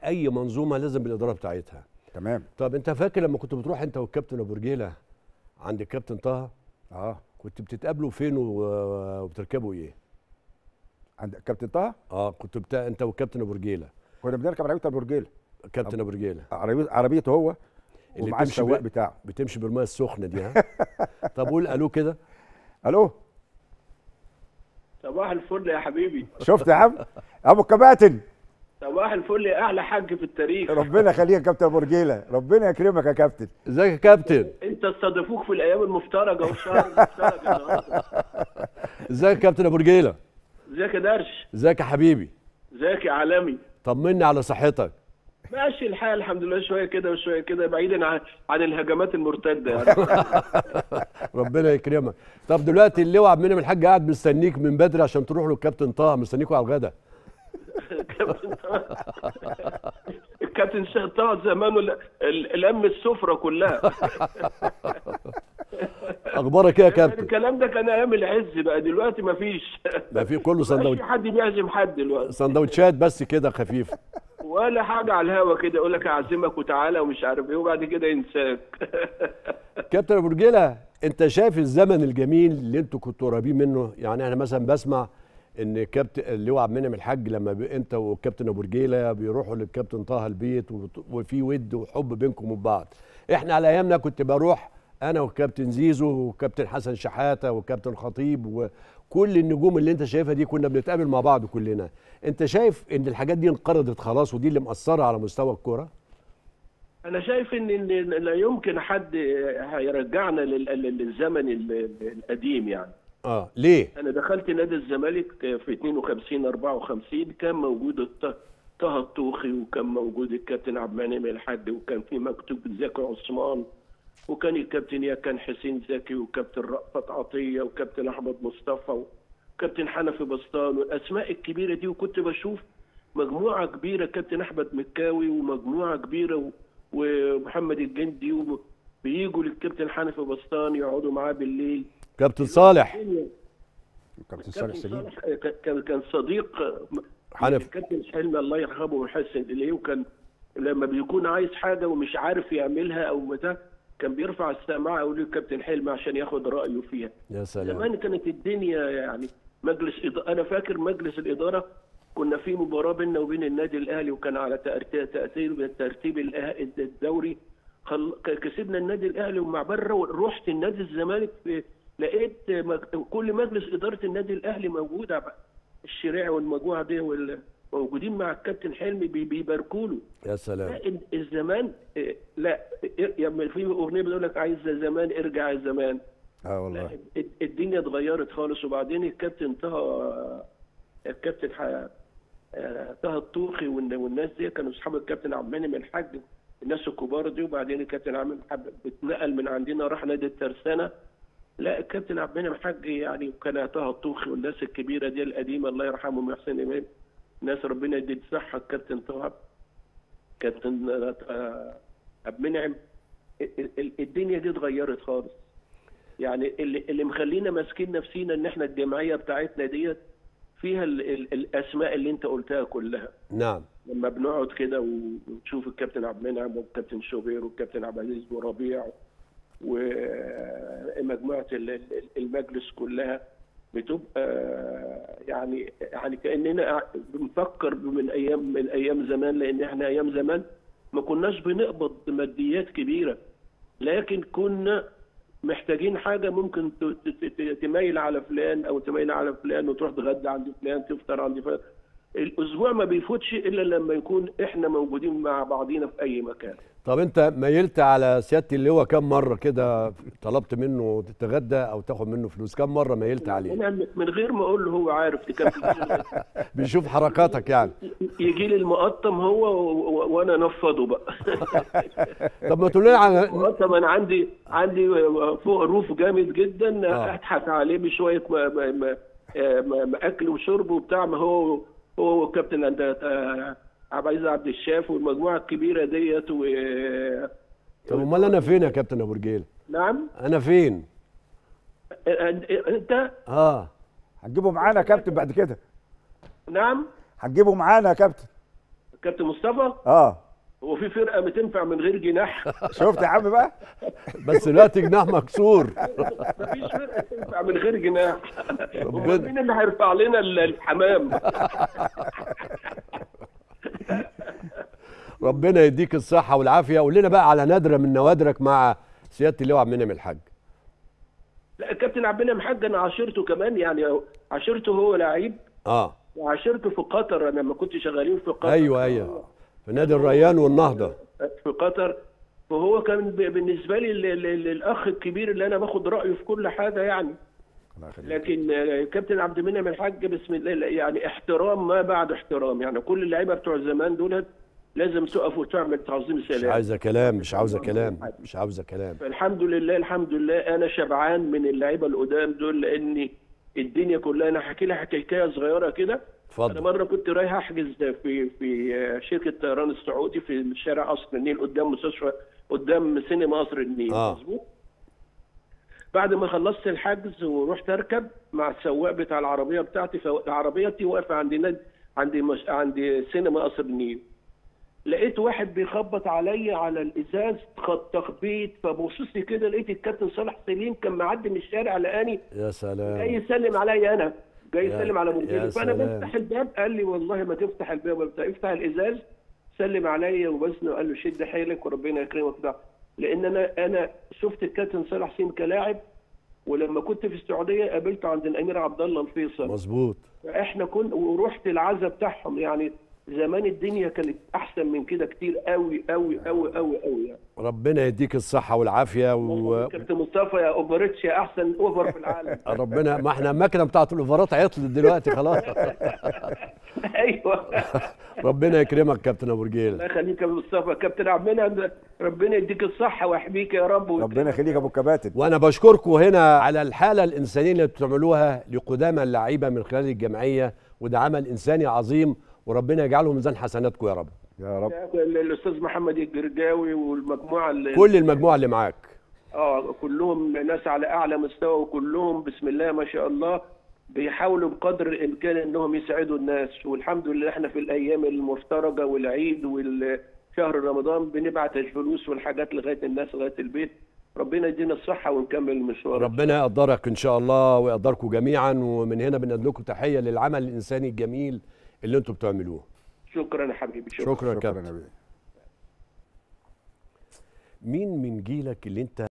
اي منظومه لازم بالاداره بتاعتها تمام طب انت فاكر لما كنت بتروح انت والكابتن ابو رجيله عند الكابتن طه اه كنت بتتقابلوا فين و- وبتركبوا ايه عند كابتن طه اه كنت بتاع انت والكابتن ابو رجيله كنا بنركب عربيه ابو رجيله كابتن ابو رجيله عربيه عربيته هو اللي ومعاه بتمشي السواق ب- بتاعه بتمشي بالميه السخنه دي ها طب قول الو كده الو صباح الفل يا حبيبي شفت يا عم ابو الكباتن صباح الفل يا احلى حاج في التاريخ ربنا يخليك يا كابتن ابو رجيله ربنا يكرمك يا كابتن ازيك يا كابتن انت استضيفوك في الايام المفترجه والشهر المفترج النهارده ازيك يا كابتن ابو رجيله ازيك يا درش ازيك يا حبيبي ازيك يا عالمي طمني على صحتك ماشي الحال الحمد لله شويه كده وشويه كده بعيدا عن عن الهجمات المرتده يعني ربنا يكرمك طب دلوقتي اللواء عبد المنعم الحاج قاعد مستنيك من بدري عشان تروح له الكابتن طه مستنيكوا على الغدا الكابتن طه- الكابتن شيخ طه زمانه ال- ال- الام السفره كلها اخبارك ايه يا كابتن الكلام ده كان ايام العز بقى دلوقتي مفيش ده في كله مفيش سندوتش حد بيعزم حد دلوقتي سندوتشات بس كده خفيفه ولا حاجه على الهوا كده يقول لك اعزمك وتعالى ومش عارف ايه وبعد كده ينساك كابتن ابو رجيله انت شايف الزمن الجميل اللي انتوا كنتوا قريبين منه يعني انا مثلا بسمع ان كابتن اللواء عبد المنعم الحاج لما ب... انت والكابتن ابو رجيله بيروحوا للكابتن طه البيت وت- وفي ود وحب بينكم وبين بعض احنا على ايامنا كنت بروح انا والكابتن زيزو والكابتن حسن شحاته والكابتن خطيب وكل النجوم اللي انت شايفها دي كنا بنتقابل مع بعض كلنا انت شايف ان الحاجات دي انقرضت خلاص ودي اللي مأثره على مستوى الكوره انا شايف ان إن لا يمكن حد هيرجعنا لل- لل- للزمن ال- القديم يعني اه ليه انا دخلت نادي الزمالك في 52 54 كان موجود الط- طه الطوخي وكان موجود الكابتن عبد المنعم الحاج وكان في مكتوب زكي عثمان وكان الكابتن يا كان حسين زكي وكابتن رأفت عطيه وكابتن احمد مصطفى وكابتن حنفي بسطان والاسماء الكبيره دي وكنت بشوف مجموعه كبيره كابتن احمد مكاوي ومجموعه كبيره و- ومحمد الجندي وم- بيجوا للكابتن حنفي بسطان يقعدوا معاه بالليل كابتن صالح كابتن صالح كابتن سليم صالح كان- كان كان صديق حنفي. الكابتن حلمي الله يرحمه ويحسن اليه وكان لما بيكون عايز حاجه ومش عارف يعملها او بتاع كان بيرفع السماعه يقول للكابتن حلمي عشان ياخد رايه فيها يا سلام زمان كانت الدنيا يعني مجلس إد... انا فاكر مجلس الاداره كنا في مباراه بيننا وبين النادي الاهلي وكان على تأرت- ترتيب ترتيب الأه- الدوري خل... ك- كسبنا النادي الاهلي ومع بره رحت النادي الزمالك في... لقيت مج... كل مجلس اداره النادي الاهلي موجوده بقى الشريع والمجموعه دي وال... موجودين مع الكابتن حلمي بي... بيباركوا له يا سلام لا ال- الزمان إيه، لا إيه، يعني في اغنيه بتقول لك عايز زمان ارجع يا زمان اه لا والله الد- الدنيا اتغيرت خالص وبعدين الكابتن طه الكابتن ح- آه، طه الطوخي والن- والناس دي كانوا اصحاب الكابتن عبد المنعم الحاج الناس الكبار دي وبعدين الكابتن عبد المنعم حب- اتنقل من عندنا راح نادي الترسانه لا الكابتن عبد المنعم الحاج يعني وكان طه الطوخي والناس الكبيره دي القديمه الله يرحمهم ويحسن امام ناس ربنا يدي الصحه الكابتن طه كابتن آه، عبد المنعم ال- ال- الدنيا دي اتغيرت خالص يعني اللي, اللي مخلينا ماسكين نفسينا ان احنا الجمعيه بتاعتنا ديت فيها ال ال الاسماء اللي انت قلتها كلها نعم لما بنقعد كده ونشوف الكابتن عبد المنعم والكابتن شوبير والكابتن عبد العزيز وربيع ومجموعه ال- ال- المجلس كلها بتبقى يعني يعني كاننا بنفكر من ايام من ايام زمان لان احنا ايام زمان ما كناش بنقبض ماديات كبيره لكن كنا محتاجين حاجه ممكن ت- ت- ت- تميل على فلان او تميل على فلان وتروح تغدى عند فلان تفطر عند فلان الاسبوع ما بيفوتش الا لما يكون احنا موجودين مع بعضينا في اي مكان طب انت ميلت على سياده اللواء كم مره كده طلبت منه تتغدى او تاخد منه فلوس كم مره ميلت عليه انا من غير ما اقول له هو عارف تكفي بيشوف حركاتك يعني يجي لي المقطم هو و- و- وانا انفضه بقى طب ما تقول لنا على المقطم انا عندي عندي فوق روف جامد جدا آه. اضحك عليه بشويه ما ما ما ما ما اكل وشرب وبتاع ما هو هو الكابتن عند آه، عبد العزيز عبد الشاف والمجموعه الكبيره ديت و طب امال انا فين يا كابتن ابو رجيل نعم انا فين انت هتجيبه معانا يا كابتن بعد كده نعم هتجيبه معانا يا كابتن كابتن مصطفى اه هو في فرقه بتنفع من غير جناح شفت يا عم بقى بس دلوقتي جناح مكسور مفيش فرقه تنفع من غير جناح ربنا- أمال مين اللي هيرفع لنا ال- الحمام ربنا يديك الصحه والعافيه قول لنا بقى على نادره من نوادرك مع سياده اللواء عبد المنعم الحاج لا الكابتن عبد المنعم حاج انا عاشرته كمان يعني عاشرته هو لعيب اه وعاشرته في قطر انا لما كنت شغالين في قطر ايوه ايوه في نادي الريان والنهضه في قطر فهو كان ب- بالنسبه لي ال- ال- ال- الاخ الكبير اللي انا باخد رايه في كل حاجه يعني الله يخليك. لكن آه، كابتن عبد المنعم الحاج بسم الله يعني احترام ما بعد احترام يعني كل اللعيبه بتوع زمان دولت لازم تقف وتعمل تعظيم مش سلام عايزه كلام مش عاوزه كلام مش عاوزه كلام فالحمد لله الحمد لله انا شبعان من اللعيبه القدام دول لان الدنيا كلها انا هحكي لك حكايه صغيره كده انا اتفضل مره كنت رايح احجز في في شركه طيران السعودي في شارع قصر النيل قدام مستشفى قدام سينما قصر النيل آه. مظبوط بعد ما خلصت الحجز ورحت اركب مع السواق بتاع العربيه بتاعتي فعربيتي واقفه عند ناد- عند مش... عند سينما قصر النيل لقيت واحد بيخبط عليا على الازاز خط تخبيط فبصيت كده لقيت الكابتن صالح سليم كان معدي من الشارع لقاني يا جاي سلام يسلم عليا انا جاي يا- يسلم على يا مرجلي فانا سلام. بفتح الباب قال لي والله ما تفتح الباب ولا بتاع افتح الازاز سلم عليا وبسني وقال له شد حيلك وربنا يكرمك ده لان انا انا شفت الكابتن صالح سليم كلاعب ولما كنت في السعوديه قابلته عند الامير عبد الله الفيصل مظبوط احنا كنا ورحت العزا بتاعهم يعني زمان الدنيا كانت احسن من كده كتير قوي قوي قوي قوي قوي يعني ربنا يديك الصحه والعافيه و... كابتن مصطفى يا اوبريتش يا احسن اوفر في العالم ربنا ما احنا المكنه بتاعت الاوفرات عطلت دلوقتي خلاص ايوه ربنا يكرمك كابتن ابو رجيله الله يخليك يا مصطفى كابتن عبد المنعم ربنا يديك الصحه ويحميك يا رب ربنا يخليك يا ابو الكباتن وانا بشكركم هنا على الحاله الانسانيه اللي بتعملوها لقدامى اللعيبه من خلال الجمعيه وده عمل انساني عظيم وربنا يجعله ميزان حسناتكم يا رب يا رب الاستاذ محمد الجرجاوي والمجموعه اللي كل المجموعه اللي معاك اه كلهم ناس على اعلى مستوى وكلهم بسم الله ما شاء الله بيحاولوا بقدر الامكان انهم يساعدوا الناس والحمد لله احنا في الايام المفترجه والعيد والشهر رمضان بنبعت الفلوس والحاجات لغايه الناس لغايه البيت ربنا يدينا الصحه ونكمل المشوار ربنا يقدرك ان شاء الله ويقدركم جميعا ومن هنا بنقدم لكم تحيه للعمل الانساني الجميل اللي انتم بتعملوه شكرا يا حبيبي شكرا, شكرا, شكرا كابتن يا بيه مين من جيلك اللي انت